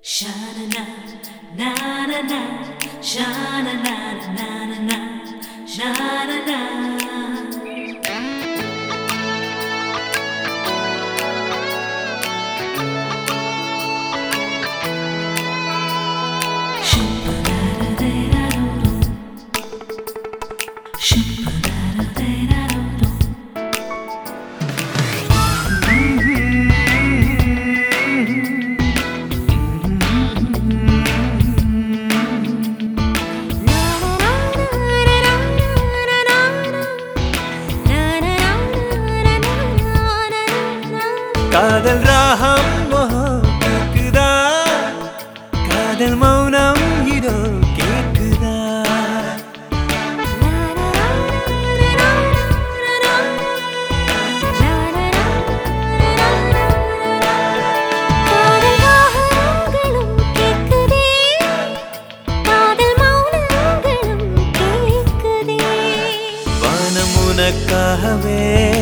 Sha-na-na, na-na-na, sha-na-na, na-na-na, sha-na-na. காதல் ராகம் மோகம் கேக்குதா காதல் மௌனம் இதோ கேக்குதா வானம் உனக்காகவே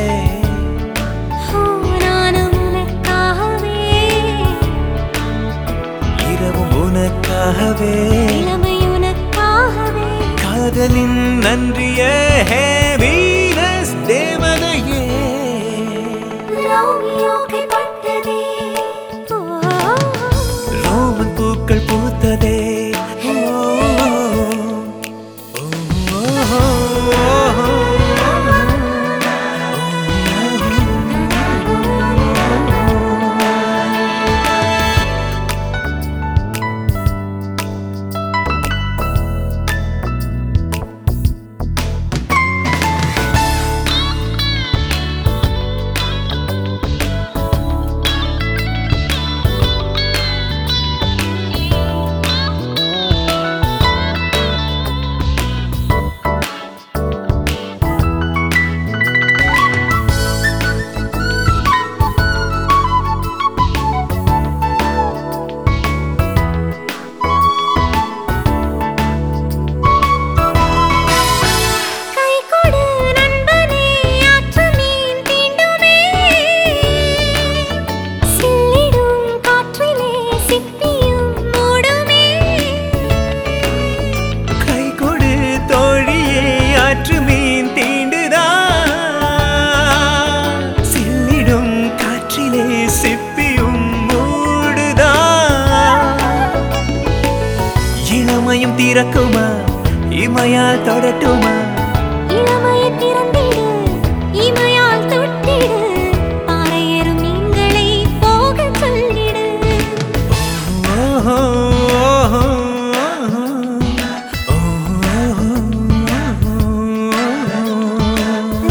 இரவும் உனக்காகவே காதலின் நன்றியே ஹே வீனஸ் தேவதையே ரோமன் பூக்கள் பூத்ததே ஓ, ஓ, ஓ, ஓ, கை கொடு தோழியே ஆற்று மீன் தீண்டுதா சில்லிடும் காற்றிலே சிப்பியும் மூடுதா இளமையும் திறக்குமா இமையால் தொடட்டுமா இளமையை திறந்திடு இமையால் தொட்டிடு பாறையேறும் மீன்களை போகச் சொல்லிடு ஓஹோ, ஓஹோ, ஓஹோ.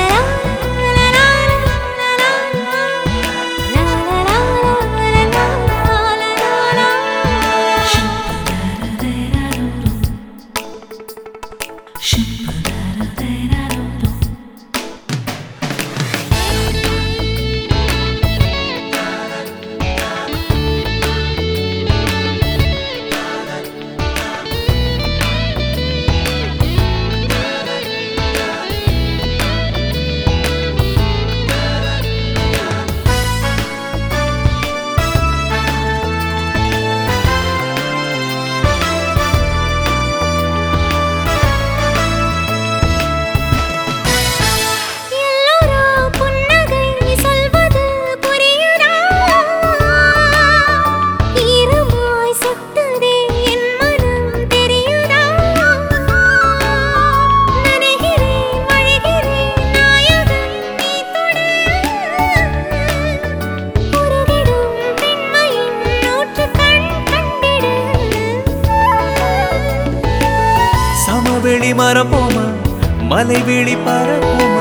எல்லோரா புன்னகை சொல்வது புரியுதா ஈரமாய் சுட்டுதே என் மனம் தெரியுதா நனைகிறேன் வழிகிறேன் நாயகன் நீ தொட உருகிடும் பெண்மையின் நூற்று கண் கண்டிடு சமவெளி மரப்போமா மலைவெளி பரப்போமா